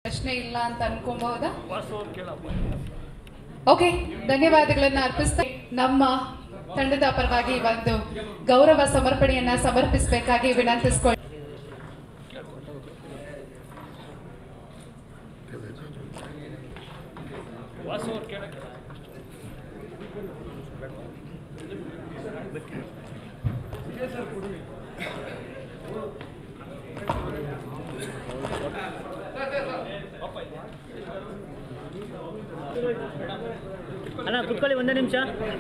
ಪ್ರಶ್ನೆ ಇಲ್ಲ ಅಂತ ಅನ್ಕೊಬಹುದಾ ವಾಸು ಅವ್ರು ಕೇಳಪ್ಪ ಓಕೆ ಧನ್ಯವಾದಗಳನ್ನ ಅರ್ಪಿಸ್ತಾ ನಮ್ಮ ತಂಡದ ಪರವಾಗಿ ಒಂದು ಗೌರವ ಸಮರ್ಪಣೆಯನ್ನ ಸಮರ್ಪಿಸಬೇಕಾಗಿ ವಿನಂತಿಸ್ಕೊಳ್ಳಿ ವಾಸು ಅವ್ರು ಕೇಳಕ್ಕೆ ಅಣ್ಣ ಕುತ್ಕೊಳ್ಳಿ ಒಂದೇ ನಿಮಿಷ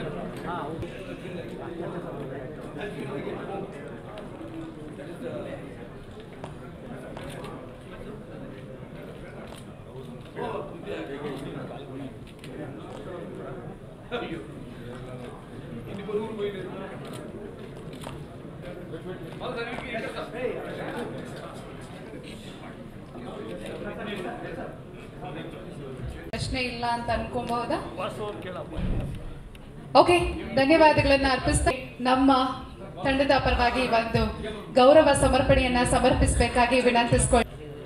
ಪ್ರಶ್ನೆ ಇಲ್ಲ ಅಂತ ಅನ್ಕೊಬಹುದಾ ವಾಸು ಅವ್ರು ಕೇಳಪ್ಪ ಓಕೆ ಧನ್ಯವಾದಗಳನ್ನ ಅರ್ಪಿಸ್ತಾ ನಮ್ಮ ತಂಡದ ಪರವಾಗಿ ಒಂದು ಗೌರವ ಸಮರ್ಪಣೆಯನ್ನ ಸಮರ್ಪಿಸಬೇಕಾಗಿ ವಿನಂತಿಸ್ಕೊಳ್ಳಿ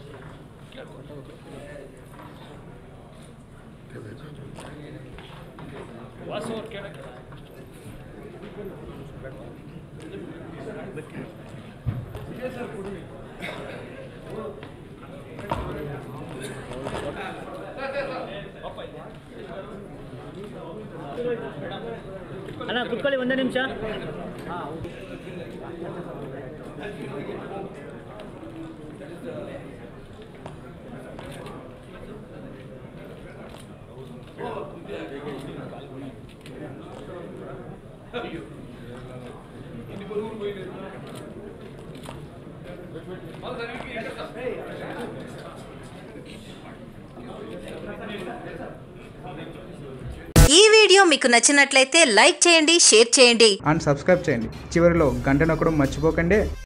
ವಾಸು ಅವ್ರು ಕೇಳಕ್ಕೆ ಅಣ್ಣ ಕುತ್ಕೊಳ್ಳಿ ಒಂದೇ ನಿಮಿಷ ఈ వీడియో మీకు నచ్చినట్లయితే లైక్ చేయండి షేర్ చేయండి అండ్ సబ్స్క్రైబ్ చేయండి చివరిలో గంట నొక్కడం మర్చిపోకండి